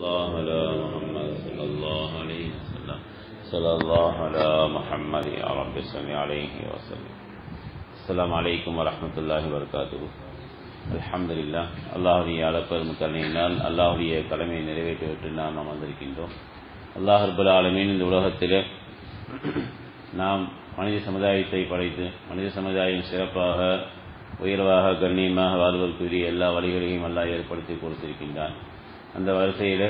الله على محمد صلى الله عليه وسلم صلى الله على محمد يا رب صل عليه وسلم السلام عليكم ورحمة الله وبركاته الحمد لله அல்லாஹுடைய அளப்பெரும் கருணையினால் அல்லாஹுடைய கடமையை நிறைவேற்றிவிட்டு நாம் நாம் வந்திருக்கின்றோம் அல்லாஹ் ரபுல் ஆலமீன் இந்த உலகத்திலே நாம் மனித சமுதாயத்தை படைத்து மனித சமுதாயம் சிறப்பாக உயர்வாக கண்ணியமாக வாழ்வதற்குரிய எல்லா வழிகளையும் அல்லாஹ் ஏற்படுத்தி கொடுத்திருக்கின்றான் அந்த வரிசையில்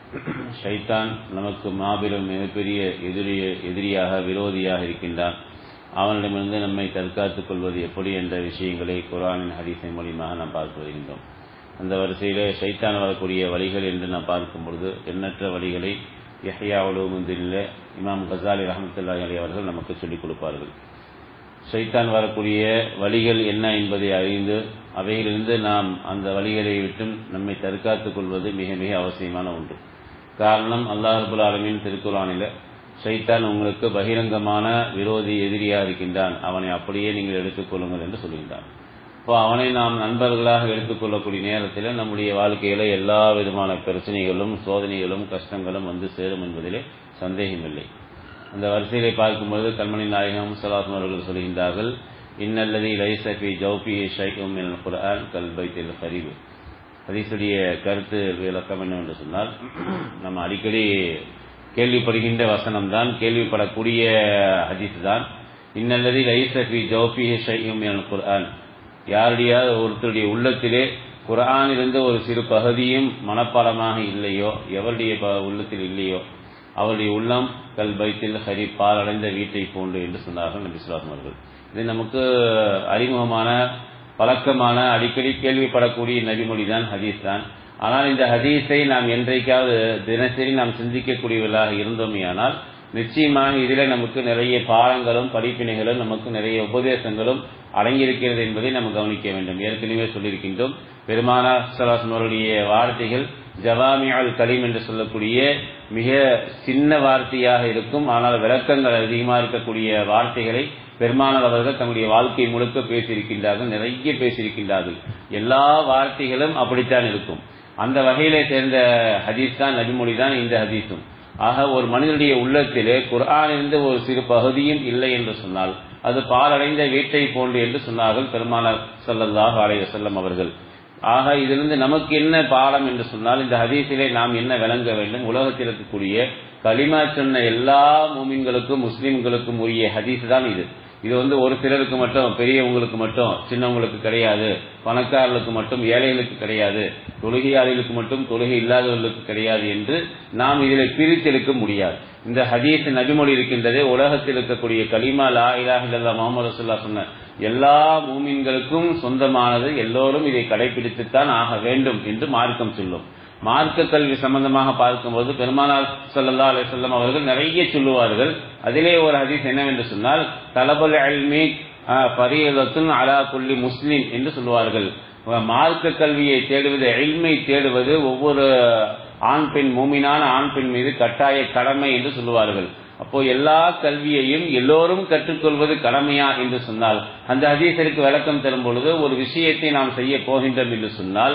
ஷைத்தான் நமக்கு மாபெரும் மிகப்பெரிய எதிரிய எதிரியாக விரோதியாக இருக்கின்றான் அவனிடமிருந்து நம்மை தற்காத்துக் கொள்வது எப்படி என்ற விஷயங்களை குரானின் ஹதீஸின் மூலியமாக நாம் பார்த்து வருகின்றோம் அந்த வரிசையில் ஷைத்தான் வரக்கூடிய வழிகள் என்று நாம் பார்க்கும் பொழுது எண்ணற்ற வழிகளை யஹ்யா உலகமுந்தில் இமாம் கசாலி ரஹமத்துல்லாஹி அலி அவர்கள் நமக்கு சொல்லிக் கொடுப்பார்கள் ஷைத்தான் வரக்கூடிய வழிகள் என்ன என்பதை அறிந்து அவையிலிருந்து நாம் அந்த வழிகளை விட்டும் நம்மை தற்காத்துக் கொள்வது மிக மிக அவசியமான ஒன்று காரணம் அல்லாஹ் ரபுல் ஆலமின் திருக்குறானில ஷைத்தான் உங்களுக்கு பகிரங்கமான விரோதி எதிரியாக இருக்கின்றான் அவனை அப்படியே நீங்கள் எடுத்துக்கொள்ளுங்கள் என்று சொல்கின்றான் இப்போ அவனை நாம் நண்பர்களாக எடுத்துக்கொள்ளக்கூடிய நேரத்தில் நம்முடைய வாழ்க்கையில எல்லா விதமான பிரச்சனைகளும் சோதனைகளும் கஷ்டங்களும் வந்து சேரும் என்பதிலே சந்தேகமில்லை அந்த வரிசையிலே பார்க்கும்போது கண்மணி நாயகம் சலாசம் அவர்கள் சொல்கின்றார்கள் இன்னல்லதி லைசபி ஜௌபி ஷைக்கும் குரான் கல்பைத்தில் ஹரிவு ஹதீசுடைய கருத்து விளக்கம் என்னவென்று சொன்னால் நம்ம அடிக்கடி கேள்விப்படுகின்ற வசனம் தான் கேள்விப்படக்கூடிய ஹதீஸ் தான் இன்னல்லதி லைசபி ஜௌபி ஷைக்கும் குரான் யாருடைய ஒருத்தருடைய உள்ளத்திலே குரானிலிருந்து ஒரு சிறு பகுதியும் மனப்பாடமாக இல்லையோ எவருடைய உள்ளத்தில் இல்லையோ அவருடைய உள்ளம் கல் பைத்தில் ஹரி பாலடைந்த வீட்டை போன்று என்று சொன்னார்கள் நபி சுல்லாசம் அவர்கள் இது நமக்கு அறிமுகமான பழக்கமான அடிக்கடி கேள்விப்படக்கூடிய நபிமொழி தான் ஹதீஸ் தான் ஆனால் இந்த ஹதீஸை நாம் என்றைக்காவது தினசரி நாம் சிந்திக்கக்கூடியவர்களாக இருந்தோமே ஆனால் நிச்சயமாக இதில் நமக்கு நிறைய பாடங்களும் படிப்பினைகளும் நமக்கு நிறைய உபதேசங்களும் அடங்கியிருக்கிறது என்பதை நாம் கவனிக்க வேண்டும் ஏற்கனவே சொல்லியிருக்கின்றோம் பெருமானா சலாசன் அவருடைய வார்த்தைகள் ஜவாமி அல் கலீம் என்று சொல்லக்கூடிய மிக சின்ன வார்த்தையாக இருக்கும் ஆனால் விளக்கங்கள் அதிகமாக இருக்கக்கூடிய வார்த்தைகளை பெருமானார் அவர்கள் தங்களுடைய வாழ்க்கை முழுக்க பேசியிருக்கின்றார்கள் நிறைய பேசியிருக்கின்றார்கள் எல்லா வார்த்தைகளும் அப்படித்தான் இருக்கும் அந்த வகையிலே சேர்ந்த ஹதீஸ் தான் நபிமொழி தான் இந்த ஹதீஸும் ஆக ஒரு மனிதனுடைய உள்ளத்திலே குரானிலிருந்து ஒரு சிறு பகுதியும் இல்லை என்று சொன்னால் அது பாலடைந்த வீட்டை போன்று என்று சொன்னார்கள் பெருமானார் சல்லல்லாஹ் அலைய செல்லம் அவர்கள் ஆக இதிலிருந்து நமக்கு என்ன பாடம் என்று சொன்னால் இந்த ஹதீஸிலே நாம் என்ன விளங்க வேண்டும் உலகத்தில் இருக்கக்கூடிய களிமா சொன்ன எல்லா மூமின்களுக்கும் முஸ்லிம்களுக்கும் உரிய ஹதீஸ் தான் இது இது வந்து ஒரு சிலருக்கு மட்டும் பெரியவங்களுக்கு மட்டும் சின்னவங்களுக்கு கிடையாது பணக்காரர்களுக்கு மட்டும் ஏழைகளுக்கு கிடையாது தொழுகையாளிகளுக்கு மட்டும் தொழுகை இல்லாதவர்களுக்கு கிடையாது என்று நாம் இதில் பிரித்தெடுக்க முடியாது இந்த ஹதீஸ் நபிமொழி இருக்கின்றது உலகத்தில் இருக்கக்கூடிய கலிமா லா இலாஹ் இல்லல்லா முகமது ரசுல்லா சொன்ன எல்லா மூமின்களுக்கும் சொந்தமானது எல்லோரும் இதை கடைபிடித்துத்தான் ஆக வேண்டும் என்று மார்க்கம் சொல்லும் மார்க்க கல்வி சம்பந்தமாக பார்க்கும்போது பெருமானார் சொல்லல்லா அலி சொல்லம் அவர்கள் நிறைய சொல்லுவார்கள் அதிலே ஒரு ஹதீஸ் என்னவென்று சொன்னால் தலபல் அல்மி பரியதத்துன் அலா புள்ளி முஸ்லிம் என்று சொல்லுவார்கள் மார்க்க கல்வியை தேடுவது எல்மை தேடுவது ஒவ்வொரு ஆண் பெண் மூமினான ஆண் பெண் மீது கட்டாய கடமை என்று சொல்லுவார்கள் அப்போ எல்லா கல்வியையும் எல்லோரும் கற்றுக்கொள்வது கடமையா என்று சொன்னால் அந்த ஹதீசருக்கு விளக்கம் தரும் பொழுது ஒரு விஷயத்தை நாம் செய்ய போகின்றோம் என்று சொன்னால்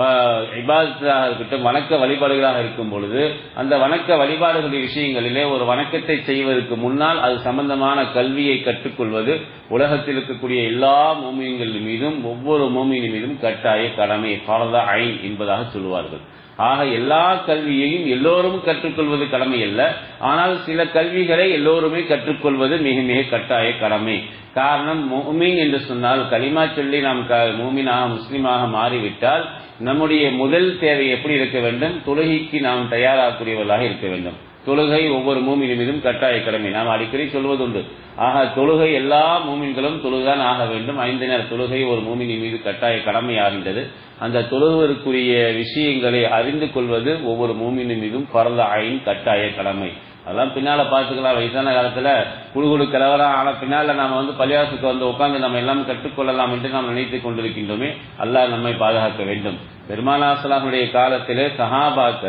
இபாதத்தாக இருக்கட்டும் வணக்க வழிபாடுகளாக இருக்கும் பொழுது அந்த வணக்க வழிபாடுகளின் விஷயங்களிலே ஒரு வணக்கத்தை செய்வதற்கு முன்னால் அது சம்பந்தமான கல்வியை கற்றுக்கொள்வது உலகத்தில் இருக்கக்கூடிய எல்லா மோமியங்கள் மீதும் ஒவ்வொரு மோமியின் மீதும் கட்டாய கடமை பாலதா ஐன் என்பதாக சொல்லுவார்கள் ஆக எல்லா கல்வியையும் எல்லோரும் கற்றுக்கொள்வது கடமை அல்ல ஆனால் சில கல்விகளை எல்லோருமே கற்றுக்கொள்வது மிக மிக கட்டாய கடமை காரணம் மூமின் என்று சொன்னால் களிமா சொல்லி நாம் மூமினாக முஸ்லீமாக மாறிவிட்டால் நம்முடைய முதல் தேவை எப்படி இருக்க வேண்டும் தொழுகைக்கு நாம் தயாராகக்கூடியவர்களாக இருக்க வேண்டும் தொழுகை ஒவ்வொரு மூமின் மீதும் கட்டாய கடமை நாம் அடிக்கடி சொல்வதுண்டு ஆக தொழுகை எல்லா மூமின்களும் தொழுதான் ஆக வேண்டும் ஐந்து நேர தொழுகை ஒரு மூமினின் மீது கட்டாய கடமை ஆகின்றது அந்த தொழுவதற்குரிய விஷயங்களை அறிந்து கொள்வது ஒவ்வொரு மூமினின் மீதும் பரந்த ஆயின் கட்டாய கடமை அதெல்லாம் பின்னால பாத்துக்கலாம் வயசான காலத்துல குழு குழு கிளவரம் ஆன பின்னால நாம வந்து பள்ளியாசுக்கு வந்து உட்கார்ந்து நம்ம எல்லாம் கற்றுக்கொள்ளலாம் என்று நாம் நினைத்துக் கொண்டிருக்கின்றோமே அல்லாஹ் நம்மை பாதுகாக்க வேண்டும் பெருமானாசலாமுடைய காலத்திலே சஹாபாக்கள்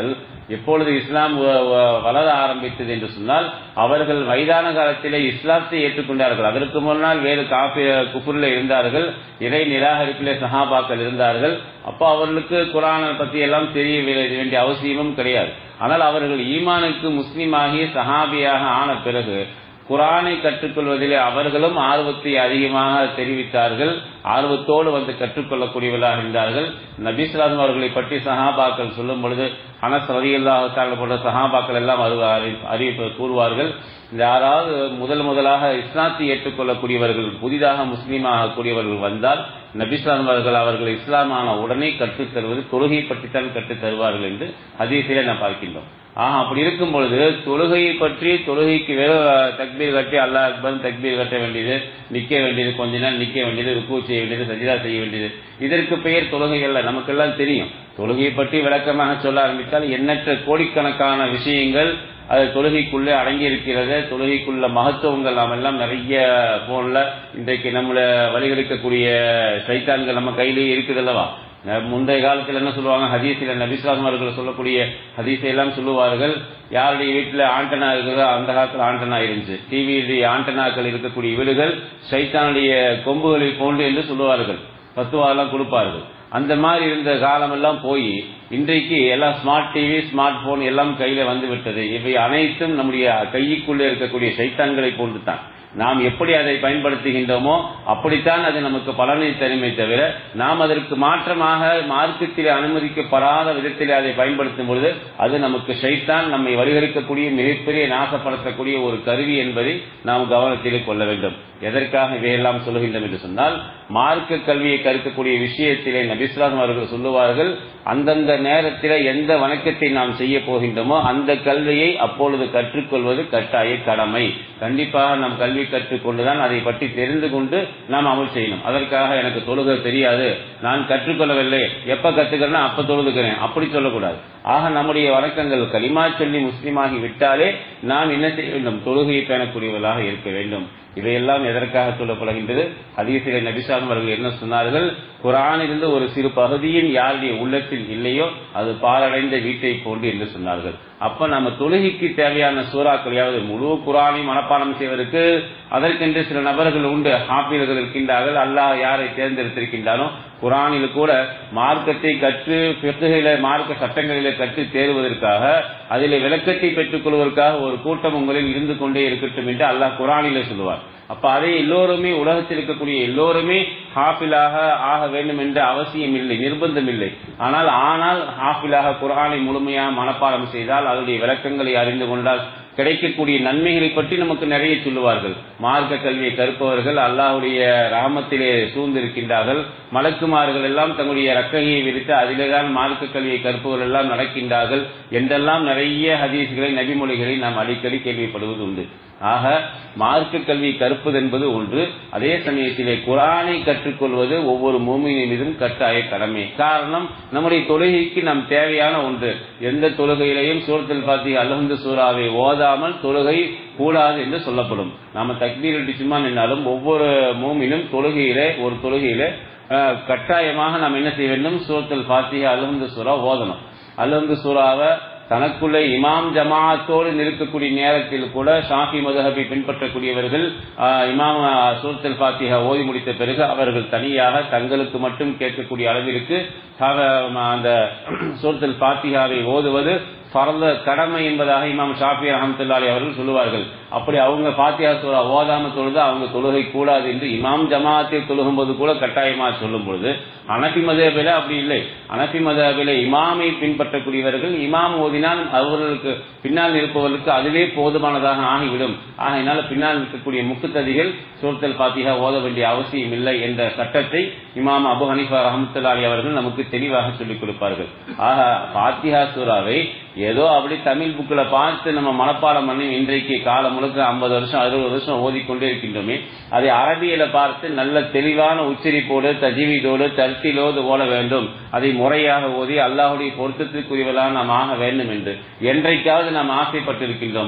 எப்பொழுது இஸ்லாம் வ- வ- வளர ஆரம்பித்தது என்று சொன்னால் அவர்கள் வயதான காலத்திலே இஸ்லாத்தை ஏற்றுக்கொண்டார்கள் அதற்கு முன்னால் வேறு காப்பி குஃபுரில் இருந்தார்கள் இறை நிராகரிப்பிலே சஹாபாக்கள் இருந்தார்கள் அப்போ அவர்களுக்கு குரானை பற்றி எல்லாம் தெரிய வே- வேண்டிய அவசியமும் கிடையாது ஆனால் அவர்கள் ஈமானுக்கு முஸ்லீமாகி சஹாபியாக ஆன பிறகு குரானை கற்றுக்கொள்வதிலே அவர்களும் ஆர்வத்தை அதிகமாக தெரிவித்தார்கள் ஆர்வத்தோடு வந்து கற்றுக்கொள்ளக்கூடியவர்களாக இருந்தார்கள் நபிஸ்லாம் அவர்களை பற்றி சஹாபாக்கள் சொல்லும் பொழுது அனஸ் ரதியல்லாஹால போன்ற சஹாபாக்கள் எல்லாம் அறிவு- அறி- அறிவிப்பு கூறுவார்கள் யாராவது முதல் முதலாக இஸ்லாத்தை ஏற்றுக்கொள்ளக்கூடியவர்கள் புதிதாக முஸ்லீமாக கூடியவர்கள் வந்தால் நபிஸ்லாம் அவர்கள் அவர்கள் இஸ்லாமான உடனே கற்றுத் தருவது தொழுகை பற்றித்தான் கற்றுத் தருவார்கள் என்று ஹதீஸிலே நாம் பார்க்கின்றோம் ஆஹ் அப்படி இருக்கும் பொழுது தொழுகையை பற்றி தொழுகைக்கு வெறும் தக்பீர் கட்டி அல்லாஹ் அக்பர் தக்பீர் கட்ட வேண்டியது நிக்க வேண்டியது கொஞ்ச நேரம் நிக்க வேண்டியது ருக்கு செய்ய வேண்டியது சஜிதா செய்ய வேண்டியது இதற்கு பெயர் தொழுகை அல்ல நமக்கெல்லாம் தெரியும் தொழுகையை பற்றி விளக்கமாக சொல்ல ஆரம்பித்தால் எண்ணற்ற கோடிக்கணக்கான விஷயங்கள் அது தொழுகைக்குள்ளே அடங்கி இருக்கிறது தொழுகைக்குள்ள மகத்துவங்கள் நாம் எல்லாம் நிறைய போன்ல இன்றைக்கு நம்மள வழிகெடுக்கக்கூடிய சைத்தான்கள் நம்ம கையிலேயே இருக்குது அல்லவா ந- முந்தைய காலத்தில் என்ன சொல்லுவாங்க ஹதீஸில் நபிஸ்லாம் அவர்கள் சொல்லக்கூடிய ஹதீஸை எல்லாம் சொல்லுவார்கள் யாருடைய வீட்டில் ஆண்டனா இருக்குதோ அந்த காலத்தில் ஆண்டனா இருந்துச்சு டிவி ஆண்டனாக்கள் இருக்கக்கூடிய வீடுகள் சைத்தானுடைய கொம்புகளை போன்று என்று சொல்லுவார்கள் பத்துவாலாம் கொடுப்பார்கள் அந்த மாதிரி இருந்த காலமெல்லாம் போய் இன்றைக்கு எல்லாம் ஸ்மார்ட் டிவி ஸ்மார்ட் போன் எல்லாம் கையில வந்து விட்டது இவை அனைத்தும் நம்முடைய கைக்குள்ளே இருக்கக்கூடிய சைத்தான்களை போன்று தான் நாம் எப்படி அதை பயன்படுத்துகின்றோமோ அப்படித்தான் அது நமக்கு பலனை தருமே தவிர நாம் அதற்கு மாற்றமாக மார்க்கத்தில் அனுமதிக்கப்படாத விதத்தில் அதை பயன்படுத்தும் பொழுது அது நமக்கு ஷைத்தான் நம்மை வழிகெடுக்கக்கூடிய மிகப்பெரிய நாசப்படுத்தக்கூடிய ஒரு கருவி என்பதை நாம் கவனத்தில் கொள்ள வேண்டும் எதற்காக இவையெல்லாம் சொல்லுகின்றோம் என்று சொன்னால் மார்க்க கல்வியை கற்கக்கூடிய விஷயத்திலே நபிஸ்லாம் அவர்கள் சொல்லுவார்கள் அந்தந்த நேரத்தில் எந்த வணக்கத்தை நாம் செய்ய போகின்றோமோ அந்த கல்வியை அப்பொழுது கற்றுக்கொள்வது கட்டாய கடமை கண்டிப்பாக நாம் கல்வி கற்றுக்கொண்டுதான் அதை பற்றி தெரிந்து கொண்டு நாம் அமல் செய்யணும் அதற்காக எனக்கு தொழுக தெரியாது நான் கற்றுக்கொள்ளவில்லை எப்ப கத்துக்கிறேன்னா அப்ப தொழுதுக்கிறேன் அப்படி சொல்லக்கூடாது ஆக நம்முடைய வணக்கங்கள் களிமா சொல்லி முஸ்லீமாகி விட்டாலே நாம் என்ன செய்ய வேண்டும் தொழுகையை பேணக்கூடியவர்களாக இருக்க வேண்டும் இவையெல்லாம் எதற்காக சொல்லப்படுகின்றது ஹதீசிலே நபிசாலம் அவர்கள் என்ன சொன்னார்கள் குரானிலிருந்து ஒரு சிறு பகுதியின் யாருடைய உள்ளத்தில் இல்லையோ அது பாலடைந்த வீட்டை போன்று என்று சொன்னார்கள் அப்ப நம்ம தொழுகைக்கு தேவையான சூறாக்களையாவது முழு குரானையும் மனப்பாடம் செய்வதற்கு அதற்கென்று சில நபர்கள் உண்டு ஹாஃபில்கள் இருக்கின்றார்கள் அல்லாஹ் யாரை தேர்ந்தெடுத்திருக்கின்றானோ குரானில் கூட மார்க்கத்தை கற்று பிறகுல மார்க்க சட்டங்களிலே கற்று தேர்வதற்காக அதிலே விளக்கத்தை பெற்றுக் கொள்வதற்காக ஒரு கூட்டம் உங்களில் இருந்து கொண்டே இருக்கட்டும் என்று அல்லாஹ் குரானிலே சொல்லுவார் அப்ப அதை எல்லோருமே உலகத்தில் இருக்கக்கூடிய எல்லோருமே ஹாஃபிலாக ஆக வேண்டும் என்ற அவசியம் இல்லை நிர்பந்தம் இல்லை ஆனால் ஆனால் ஹாஃபிலாக குரானை முழுமையாக மனப்பாடம் செய்தால் அதனுடைய விளக்கங்களை அறிந்து கொண்டால் கிடைக்கக்கூடிய நன்மைகளை பற்றி நமக்கு நிறைய சொல்லுவார்கள் மார்க்க கல்வியை கற்பவர்கள் அல்லாஹுடைய ராமத்திலே சூழ்ந்திருக்கின்றார்கள் மலக்குமார்கள் எல்லாம் தங்களுடைய ரக்கையை விரித்து அதிலேதான் மார்க்க கல்வியை கற்பவர்கள் எல்லாம் நடக்கின்றார்கள் என்றெல்லாம் நிறைய ஹதீஸ்களை நபிமொழிகளை நாம் அடிக்கடி கேள்விப்படுவது உண்டு ஆக மார்க்க கல்வி கற்பது என்பது ஒன்று அதே சமயத்திலே குரானை கற்றுக்கொள்வது ஒவ்வொரு மூமியின் மீதும் கட்டாய கடமை காரணம் நம்முடைய தொழுகைக்கு நாம் தேவையான ஒன்று எந்த தொழுகையிலையும் சூரத்தில் பார்த்தி அலஹந்து சூறாவை ஓதாமல் தொழுகை கூடாது என்று சொல்லப்படும் நாம தக்பீர் அடி சும்மா நின்றாலும் ஒவ்வொரு மூமினும் தொழுகையிலே ஒரு தொழுகையிலே அஹ், கட்டாயமாக நாம் என்ன செய்ய வேண்டும் சூரத்தில் பாத்தியா அலஹந்து சூறா ஓதணும் அலஹந்து சூறாவை தனக்குள்ளே இமாம் ஜமாத்தோடு நிற்கக்கூடிய நேரத்தில் கூட ஷாஃபி மதுஹபை பின்பற்றக்கூடியவர்கள் ஆஹ், இமாம் ஆஹ், சூரத்துல் ஃபாத்திஹா ஓதி முடித்த பிறகு அவர்கள் தனியாக தங்களுக்கு மட்டும் கேட்கக்கூடிய அளவிற்கு சாக- அந்த சூரத்துல் ஃபாத்திஹாவை ஓதுவது பரத கடமை என்பதாக இமாம் ஷாஃபி அஹமத்துல்லாலி அவர்கள் சொல்லுவார்கள் அப்படி அவங்க ஃபாத்திஹா சூரா ஓதாம தொழுது அவங்க தொழுகை கூடாது என்று இமாம் ஜமாத்தை தொழுகும்போது கூட கட்டாயமா சொல்லும் பொழுது அனபி மதபில அப்படி இல்லை அனபி மதபில இமாமை பின்பற்றக்கூடியவர்கள் இமாம் ஓதினால் அவர்களுக்கு பின்னால் இருப்பவர்களுக்கு அதுவே போதுமானதாக ஆகிவிடும் ஆகையினால பின்னால் இருக்கக்கூடிய முக்குத்ததிகள் சூரத்தல் பாத்திகா ஓத வேண்டிய அவசியம் இல்லை என்ற சட்டத்தை இமாம் அபு ஹனிஃபா ரஹமத்துல்லாலி அவர்கள் நமக்கு தெளிவாக சொல்லிக் கொடுப்பார்கள் ஆக பாத்திஹா சூராவை ஏதோ அப்படி தமிழ் புக்கில் பார்த்து நம்ம மனப்பாடம் பண்ணி இன்றைக்கு காலம் முழுக்க ஐம்பது வருஷம் அறுபது வருஷம் ஓதிக்கொண்டே இருக்கின்றோமே அதை அரபியில பார்த்து நல்ல தெளிவான உச்சரிப்போடு தஜீவிதோடு தர்த்திலோடு ஓட வேண்டும் அதை முறையாக ஓதி அல்லாஹுடைய பொருத்தத்திற்குரியவர்களாக நாம் ஆக வேண்டும் என்று என்றைக்காவது நாம் ஆசைப்பட்டிருக்கின்றோமா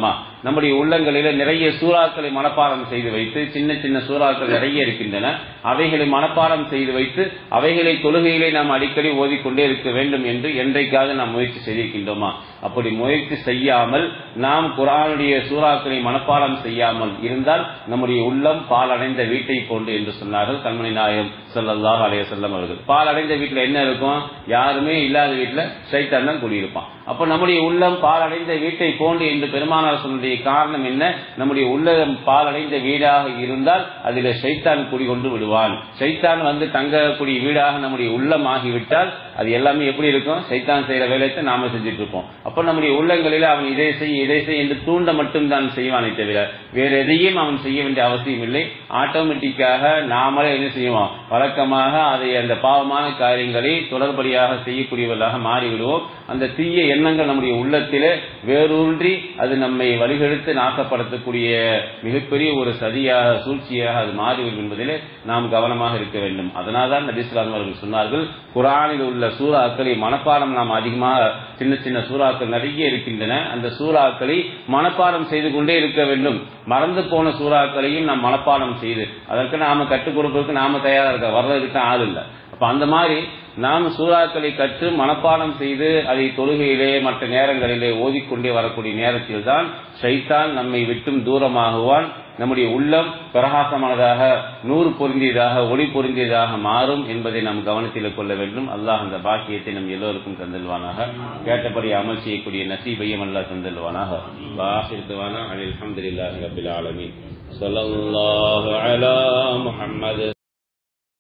நம்முடைய உள்ளங்களில நிறைய சூறாக்களை மனப்பாடம் செய்து வைத்து சின்ன சின்ன சூறாக்கள் நிறைய இருக்கின்றன அவைகளை மனப்பாடம் செய்து வைத்து அவைகளை தொழுகையிலே நாம் அடிக்கடி ஓதிக்கொண்டே இருக்க வேண்டும் என்று என்றைக்காக நாம் முயற்சி செய்திருக்கின்றோமா அப்படி முயற்சி செய்யாமல் நாம் குரானுடைய சூறாக்களை மனப்பாடம் செய்யாமல் இருந்தால் நம்முடைய உள்ளம் பால் அடைந்த வீட்டை போன்று என்று சொன்னார்கள் கண்மணி நாயகம் ஸல்லல்லாஹு அலைஹி வஸல்லம் அவர்கள் பால் அடைந்த வீட்டில் என்ன இருக்கும் யாருமே இல்லாத வீட்டில் சைத்தான் தான் குடியிருப்பான் அப்ப நம்முடைய உள்ளம் பால் அடைந்த வீட்டை போன்று என்று பெருமானார் சொன்னதுடைய காரணம் என்ன நம்முடைய உள்ளம் பால் அடைந்த வீடாக இருந்தால் அதில் சைத்தான் குடிகொண்டு விடுவான் சைத்தான் வந்து தங்கக்கூடிய வீடாக நம்முடைய உள்ளம் ஆகிவிட்டால் அது எல்லாமே எப்படி இருக்கும் சைத்தான் செய்யற வேலையை நாம செஞ்சுட்டு இருப்போம் அப்ப நம்முடைய உள்ளங்களில் அவன் இதை செய் இதை செய் என்று தூண்ட மட்டும் தான் செய்வானே தவிர வேற எதையும் அவன் செய்ய வேண்டிய அவசியம் இல்லை ஆட்டோமேட்டிக்காக நாமளே என்ன செய்வோம் வழக்கமாக அதை அந்த பாவமான காரியங்களை தொடர்படியாக செய்யக்கூடியவர்களாக மாறிவிடுவோம் அந்த தீய எண்ணங்கள் நம்முடைய உள்ளத்திலே வேரூன்றி அது நம்மை வழிகெடுத்து நாசப்படுத்தக்கூடிய மிகப்பெரிய ஒரு சதியாக சூழ்ச்சியாக அது மாறிவிடும் என்பதிலே நாம் கவனமாக இருக்க வேண்டும் அதனால்தான் நபிஸ்லாம் அவர்கள் சொன்னார்கள் குரானில் உள்ள சூறாக்களை மனப்பாடம் நாம் அதிகமாக சின்ன சின்ன சூறாக்கள் நிறைய இருக்கின்றன அந்த சூறாக்களை மனப்பாடம் செய்து கொண்டே இருக்க வேண்டும் மறந்து போன சூறாக்களையும் நாம் மனப்பாடம் செய்து அதற்கு நாம கற்றுக் கொடுப்பதற்கு நாம தயாரா இருக்க வர்றதுக்கு ஆள் இல்லை அப்ப அந்த மாதிரி நாம் சூறாக்களை கற்று மனப்பாடம் செய்து அதை தொழுகையிலே மற்ற நேரங்களிலே ஓதிக்கொண்டே வரக்கூடிய நேரத்தில் தான் ஷைத்தான் நம்மை விட்டும் தூரமாகுவான் நம்முடைய உள்ளம் பிரகாசமானதாக நூறு பொருந்தியதாக ஒளி பொருந்தியதாக மாறும் என்பதை நாம் கவனத்தில் கொள்ள வேண்டும் அல்லாஹ் அந்த பாக்கியத்தை நம் எல்லோருக்கும் தந்தல்வானாக கேட்டபடி அமல் செய்யக்கூடிய நசீபையும் அல்லாஹ் தந்தல்வானாக வாஹிர்துவானா அனில் அல்ஹம்துலில்லாஹி ரப்பில் ஆலமீன் ஸல்லல்லாஹு அலா முஹம்மது